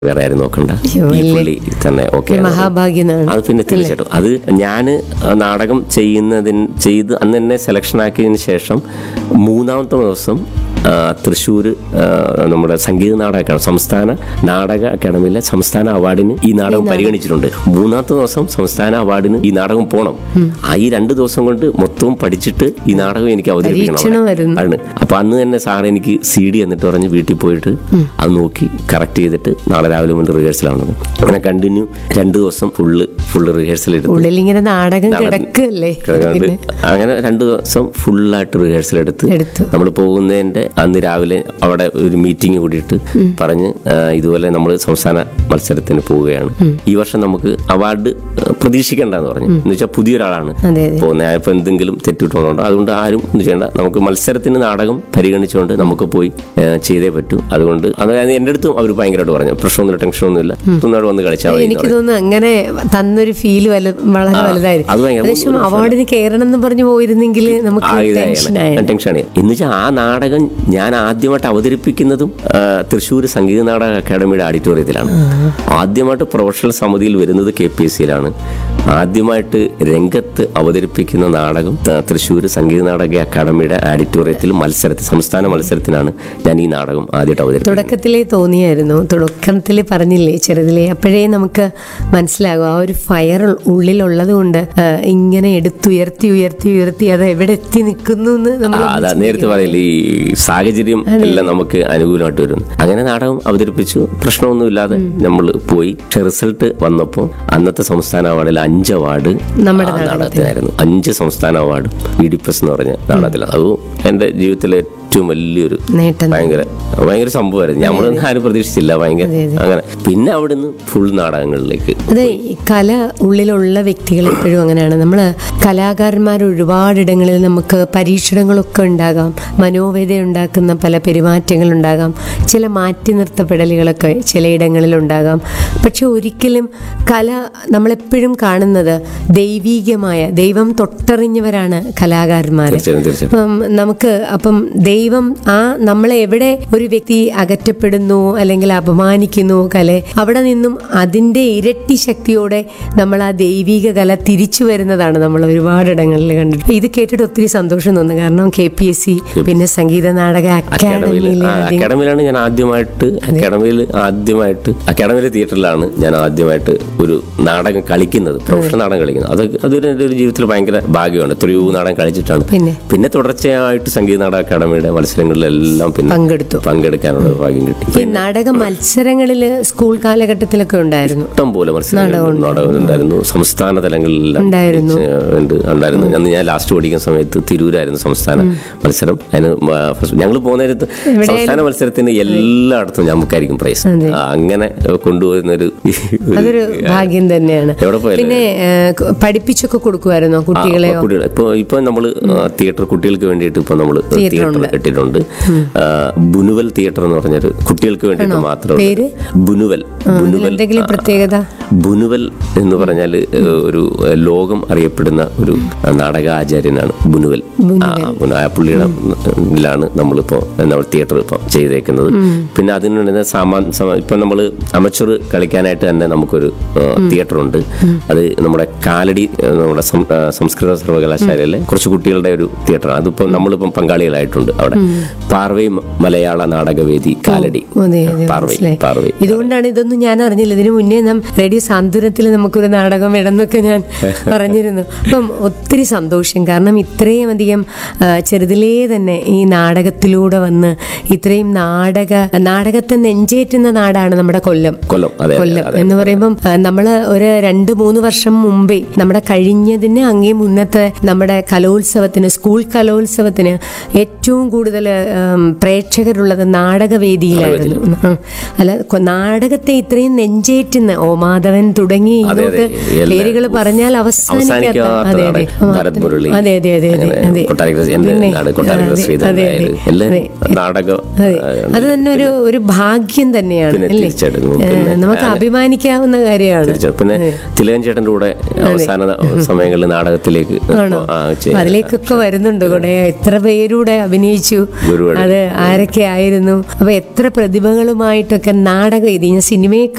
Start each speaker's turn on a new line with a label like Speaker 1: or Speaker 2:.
Speaker 1: വേറെ ആരും നോക്കണ്ട
Speaker 2: അയ്യോ,
Speaker 1: ഈ
Speaker 2: വലിയ-
Speaker 1: പുള്ളി തന്നെ ഓക്കെ
Speaker 2: മഹാഭാഗ്യനാണ്
Speaker 1: അത് പിന്നെ തീർച്ചയായിട്ടും അത് ഞാൻ നാടകം ചെയ്യുന്നതിന് ചെയ്ത് അന്ന് എന്നെ സെലക്ഷൻ ആക്കിയതിന് ശേഷം മൂന്നാമത്തെ ദിവസം ആ, തൃശ്ശൂർ ആ, നമ്മുടെ സംഗീത നാടക അക്കാദമി സംസ്ഥാന നാടക അക്കാദമിയിലെ സംസ്ഥാന അവാർഡിന് ഈ നാടകം പരിഗണിച്ചിട്ടുണ്ട് മൂന്നാമത്തെ ദിവസം സംസ്ഥാന അവാർഡിന് ഈ നാടകം പോണം ആ ഈ രണ്ട് ദിവസം കൊണ്ട് മൊത്തവും പഠിച്ചിട്ട് ഈ നാടകം എനിക്ക് അവതരിപ്പിക്കണം
Speaker 2: പരീക്ഷണം വരുന്നു.
Speaker 1: ആണ് അപ്പൊ അന്ന് തന്നെ സാർ എനിക്ക് സി ഡി എന്നിട്ട് പറഞ്ഞ് വീട്ടിൽ പോയിട്ട് അത് നോക്കി കറക്റ്റ് ചെയ്തിട്ട് നാളെ രാവിലെ മുതൽ റിഹേഴ്സലാണത് അങ്ങനെ കണ്ടിന്യൂ രണ്ട് ദിവസം ഫുള്ള് ഫുള്ള് റിഹേഴ്സൽ എടുത്ത്
Speaker 2: ഉള്ളിൽ ഇങ്ങനെ നാടകം
Speaker 1: നടന്ന്
Speaker 2: കിടക്കല്ലേ
Speaker 1: കിടക്കാണ്ട് അങ്ങനെ രണ്ട് ദിവസം ഫുള്ളായിട്ട് റിഹേഴ്സൽ എടുത്ത്
Speaker 2: എടുത്തു.
Speaker 1: നമ്മൾ പോകുന്നതിന്റെ അന്ന് രാവിലെ അവിടെ ഒരു മീറ്റിംഗ് കൂടിയിട്ട് പറഞ്ഞ് ആ, ഇതുപോലെ നമ്മൾ സംസ്ഥാന മത്സരത്തിന് പോവുകയാണ് ഈ വർഷം നമുക്ക് അവാർഡ് പ്രതീക്ഷിക്കേണ്ടെന്ന് പറഞ്ഞു എന്ന് വെച്ചാൽ പുതിയൊരാളാണ്
Speaker 2: അതെ അതെ
Speaker 1: പോകുന്നത് ഇപ്പൊ എന്തെങ്കിലും തെറ്റിട്ടുണ്ടോ അതുകൊണ്ട് ആരും ഒന്നും ചെയ്യണ്ട നമുക്ക് മത്സരത്തിന് നാടകം പരിഗണിച്ചുകൊണ്ട് നമുക്ക് പോയി ഏ, ചെയ്തേ പറ്റൂ അതുകൊണ്ട് അത് എന്റെ അടുത്തും അവർ ഭയങ്കരമായിട്ട് പറഞ്ഞു പ്രശ്നമൊന്നുമില്ല ടെൻഷനൊന്നുമില്ല ഒന്നുകൂടെ വന്ന് കളിച്ചാൽ മതി എന്ന്
Speaker 2: എനിക്ക് തോന്നുന്നു അങ്ങനെ തന്നൊരു ഫീൽ വളരെ വലുതായിരുന്നു
Speaker 1: അത് ഭയങ്കര
Speaker 2: ഏകദേശം അവാർഡിന് കയറണം എന്ന് പറഞ്ഞു പോയിരുന്നെങ്കിൽ നമുക്ക് ടെൻഷനായ
Speaker 1: ടെൻഷനാണ് എന്ന് വെച്ചാൽ ആ നാടകം ഞാൻ ആദ്യമായിട്ട് അവതരിപ്പിക്കുന്നതും ആ, തൃശ്ശൂർ സംഗീത നാടക അക്കാദമിയുടെ ഓഡിറ്റോറിയത്തിലാണ് ആദ്യമായിട്ട് പ്രൊഫഷണൽ സമിതിയിൽ വരുന്നത് കെ പി എസ് സിയിലാണ് ആദ്യമായിട്ട് രംഗത്ത് അവതരിപ്പിക്കുന്ന നാടകം ത- തൃശ്ശൂർ സംഗീത നാടക അക്കാദമിയുടെ ഓഡിറ്റോറിയത്തിൽ മത്സരത്തിൽ സംസ്ഥാന മത്സരത്തിനാണ് ഞാൻ ഈ നാടകം ആദ്യമായിട്ട് അവതരിപ്പിക്കുന്നത്
Speaker 2: തുടക്കത്തിലേ തോന്നിയായിരുന്നു തുടക്കത്തിൽ പറഞ്ഞില്ലേ ചെറുതിലേ അപ്പോഴേ നമുക്ക് മനസ്സിലാകും ആ ഒരു ഫയർ ഉള്ളിലുള്ളത് കൊണ്ട് ആ, ഇങ്ങനെ എടുത്തുയർത്തി ഉയർത്തി ഉയർത്തി അത് എവിടെ എത്തി നിൽക്കുന്നു എന്ന് നമ്മൾ
Speaker 1: ആ, അതാ നേരത്തെ പറയില്ലേ ഈ സാഹചര്യം എല്ലാം നമുക്ക് അനുകൂലമായിട്ട് വരും അങ്ങനെ നാടകം അവതരിപ്പിച്ചു പ്രശ്നമൊന്നുമില്ലാതെ നമ്മൾ പോയി പക്ഷെ റിസൾട്ട് വന്നപ്പോൾ അന്നത്തെ സംസ്ഥാന അവാർഡിൽ അഞ്ച് അവാർഡ്
Speaker 2: നമ്മുടെ
Speaker 1: ആ നാടകത്തിനായിരുന്നു അഞ്ച് സംസ്ഥാന award E D P S എന്ന് പറഞ്ഞ നാടകത്തിൽ അതും എന്റെ ജീവിതത്തിലെ ഏറ്റവും വലിയൊരു
Speaker 2: നേട്ടം
Speaker 1: ഭയങ്കര ഭയങ്കര സംഭവമായിരുന്നു നമ്മളൊന്നും ആരും പ്രതീക്ഷിച്ചില്ല ഭയങ്കര അങ്ങനെ പിന്നെ അവിടുന്ന് ഫുൾ നാടകങ്ങളിലേക്ക്
Speaker 2: അതെ ഈ കല ഉള്ളിലുള്ള വ്യക്തികൾ എപ്പോഴും അങ്ങനെയാണ് നമ്മൾ കലാകാരന്മാർ ഒരുപാടിടങ്ങളിൽ നമുക്ക് പരീക്ഷണങ്ങളൊക്കെ ഉണ്ടാകാം മനോവേദ ഉണ്ടാക്കുന്ന പല പെരുമാറ്റങ്ങൾ ഉണ്ടാകാം ചില മാറ്റി നിർത്തപ്പെടലുകളൊക്കെ ചിലയിടങ്ങളിൽ ഉണ്ടാകാം പക്ഷെ ഒരിക്കലും കല നമ്മളെപ്പോഴും കാണുന്നത് ദൈവീകമായ ദൈവം തൊട്ടറിഞ്ഞവരാണ് കലാകാരന്മാർ
Speaker 1: തീർച്ചയായും തീർച്ചയായും
Speaker 2: അപ്പം നമുക്ക് അപ്പം ദൈവം ആ നമ്മളെ എവിടെ ഒരു വ്യക്തി അകറ്റപ്പെടുന്നു അല്ലെങ്കിൽ അപമാനിക്കുന്നു കല അവിടെ നിന്നും അതിന്റെ ഇരട്ടി ശക്തിയോടെ നമ്മൾ ആ ദൈവിക കല തിരിച്ചു വരുന്നതാണ് നമ്മൾ ഒരുപാടിടങ്ങളിൽ കണ്ടിട്ട് ഇത് കേട്ടിട്ട് ഒത്തിരി സന്തോഷം തോന്നുന്നു കാരണം കെ പി എസ് സി പിന്നെ സംഗീത നാടക
Speaker 1: അക്കാഡമിയിൽ
Speaker 2: അക്കാദമിയിൽ
Speaker 1: അക്കാഡമിയിലാണ് ഞാൻ ആദ്യമായിട്ട് അക്കാഡമിയിൽ ആദ്യമായിട്ട് അക്കാഡമിയിലെ തിയേറ്ററിലാണ് ഞാൻ ആദ്യമായിട്ട് ഒരു നാടകം കളിക്കുന്നത് പ്രൊഫഷണൽ നാടകം കളിക്കുന്നത് അത് അതൊരു എൻ്റെ ഒരു ജീവിതത്തിൽ ഭയങ്കര ഭാഗ്യമാണ് എത്രയോ നാടകം കളിച്ചിട്ടാണ്
Speaker 2: പിന്നെ
Speaker 1: പിന്നെ തുടർച്ചയായിട്ട് സംഗീത നാടക അക്കാഡമിയുടെ മത്സരങ്ങളിലെല്ലാം പിന്നെ
Speaker 2: പങ്കെടുത്തു
Speaker 1: പങ്കെടുക്കാനുള്ള ഭാഗ്യം കിട്ടി
Speaker 2: ഈ നാടക മത്സരങ്ങളിൽ സ്കൂൾ കാലഘട്ടത്തിലൊക്കെ ഉണ്ടായിരുന്നു
Speaker 1: ഇഷ്ടം പോലെ മത്സരങ്ങൾ നാടകം ഉണ്ടായിരുന്നു സംസ്ഥാന തലങ്ങളിലെല്ലാം
Speaker 2: ഉണ്ടായിരുന്നു.
Speaker 1: ഏഹ്, ഉണ്ട് ഉണ്ടായിരുന്നു അന്ന് ഞാൻ ലാസ്റ്റ് പഠിക്കുന്ന സമയത്ത് തിരൂരായിരുന്നു സംസ്ഥാന മത്സരം അതിന് ഞങ്ങൾ പോകുന്നേരത്ത് സംസ്ഥാന മത്സരത്തിന് എല്ലായിടത്തും നമുക്കായിരിക്കും പ്രൈസ് ആ, അങ്ങനെ കൊണ്ടുപോകുന്ന ഒരു
Speaker 2: അതൊരു ഭാഗ്യം തന്നെയാണ്
Speaker 1: എവിടെ പോയാലും
Speaker 2: പിന്നെ ഏഹ്, പഠിപ്പിച്ചൊക്കെ കൊടുക്കുമായിരുന്നോ കുട്ടികളെ
Speaker 1: കുട്ടികൾ ഇപ്പൊ ഇപ്പൊ നമ്മൾ തിയേറ്റർ കുട്ടികൾക്ക് വേണ്ടിയിട്ട് ഇപ്പൊ നമ്മൾ തിയേറ്റർ ഇട്ടിട്ടുണ്ട് ആ, ബുനുവൽ തിയേറ്റർ എന്ന് പറഞ്ഞൊരു കുട്ടികൾക്ക് വേണ്ടിയിട്ട് മാത്രം
Speaker 2: പേര്?
Speaker 1: ബുനുവൽ ബുനുവൽ
Speaker 2: എന്തെങ്കിലും പ്രത്യേകത
Speaker 1: ബുനുവൽ എന്ന് പറഞ്ഞാൽ ഒരു ഏഹ്, ലോകം അറിയപ്പെടുന്ന ഒരു നാടക ആചാര്യനാണ് ബുനുവൽ ആ, ബുന- ആ പുള്ളിയുടെ ലാണ് നമ്മളിപ്പോ നമ്മൾ തിയേറ്റർ ഇപ്പൊ ചെയ്തേക്കുന്നത് പിന്നെ അതിനുള്ള സാമാൻ സമ- ഇപ്പൊ നമ്മൾ അമച്ചർ കളിക്കാനായിട്ട് തന്നെ നമുക്കൊരു തിയേറ്റർ ഉണ്ട് അത് നമ്മുടെ കാലടി ഏഹ്, നമ്മുടെ സം- ആ, സംസ്കൃത സർവകലാശാലയിലെ കുറച്ച് കുട്ടികളുടെ ഒരു തിയേറ്ററാണ് അതിപ്പോ നമ്മളിപ്പം പങ്കാളികളായിട്ടുണ്ട് അവിടെ പാർവൈ മലയാള നാടകവേദി കാലടി
Speaker 2: അതെ അതെ
Speaker 1: പാർവൈ
Speaker 2: മനസ്സിലായി
Speaker 1: പാർവൈ
Speaker 2: ഇതുകൊണ്ടാണ് ഇതൊന്നും ഞാൻ അറിഞ്ഞില്ല ഇതിനു മുന്നേ നാം റേഡിയോ സാന്ത്വനത്തിൽ നമുക്കൊരു നാടകം വേണമെന്നൊക്കെ ഞാൻ പറഞ്ഞിരുന്നു അപ്പം ഒത്തിരി സന്തോഷം കാരണം ഇത്രയും അധികം ആ, ചെറുതിലേ തന്നെ ഈ നാടകത്തിലൂടെ വന്ന് ഇത്രയും നാടക നാടകത്തെ നെഞ്ചേറ്റുന്ന നാടാണ് നമ്മുടെ കൊല്ലം
Speaker 1: കൊല്ലം അതെ അതെ,
Speaker 2: കൊല്ലം
Speaker 1: അതെ
Speaker 2: എന്ന് പറയുമ്പം ആ, നമ്മള് ഒരു രണ്ട് മൂന്ന് വർഷം മുമ്പേ നമ്മുടെ കഴിഞ്ഞതിന് അങ്ങേ മുന്നത്തെ നമ്മുടെ കലോത്സവത്തിന് സ്കൂൾ കലോത്സവത്തിന് ഏറ്റവും കൂടുതൽ ഉം, പ്രേക്ഷകരുള്ളത് നാടകവേദിയിലായിരുന്നു ഉം. അല്ല കൊ- നാടകത്തെ ഇത്രയും നെഞ്ചേറ്റുന്ന ഓ മാധവൻ തുടങ്ങി
Speaker 1: അതെ,
Speaker 2: ഇങ്ങോട്ട്
Speaker 1: എല്ലാ-
Speaker 2: പേരുകൾ പറഞ്ഞാൽ അവസാനിക്കാത്ത
Speaker 1: അവസാനിക്കാത്ത
Speaker 2: അതെ അതെ
Speaker 1: നാടകം. ഭരത് മുരളി
Speaker 2: അതെ അതെ അതെ അതെ
Speaker 1: അങ്ങനെ
Speaker 2: അതെ
Speaker 1: കൊട്ടാരക്കര എന്റെ
Speaker 2: പിന്നെ,
Speaker 1: നാട് കൊട്ടാരക്കര
Speaker 2: അതെ,
Speaker 1: ശ്രീധരൻ
Speaker 2: അതെ,
Speaker 1: നായർ
Speaker 2: അതെ.
Speaker 1: എല്ലാം
Speaker 2: അതെ.
Speaker 1: നാടകം
Speaker 2: അതെ
Speaker 1: ആ,
Speaker 2: അത് തന്നെ ഒരു ഒരു ഭാഗ്യം തന്നെയാണ്
Speaker 1: പിന്നെ
Speaker 2: അല്ലേ
Speaker 1: തീർച്ചയായിട്ടും.
Speaker 2: ഏ,
Speaker 1: പിന്നെ
Speaker 2: നമുക്ക് അഭിമാനിക്കാവുന്ന കാര്യമാണ്
Speaker 1: തീർച്ചയായും പിന്നെ തിലകൻ ചേട്ടന്റെ കൂടെ അവസാന സമയങ്ങളിൽ നാടകത്തിലേക്ക് ആ, ചെ-
Speaker 2: അതിലേക്കൊക്കെ വരുന്നുണ്ട് കൂടെ എത്ര പേരൂടെ അഭിനയിച്ചു
Speaker 1: ഒരുപാട്.
Speaker 2: അത് ആരൊക്കെ ആയിരുന്നു അപ്പൊ എത്ര പ്രതിഭകളുമായിട്ടൊക്കെ നാടകം ഇത് ഞാൻ സിനിമയെ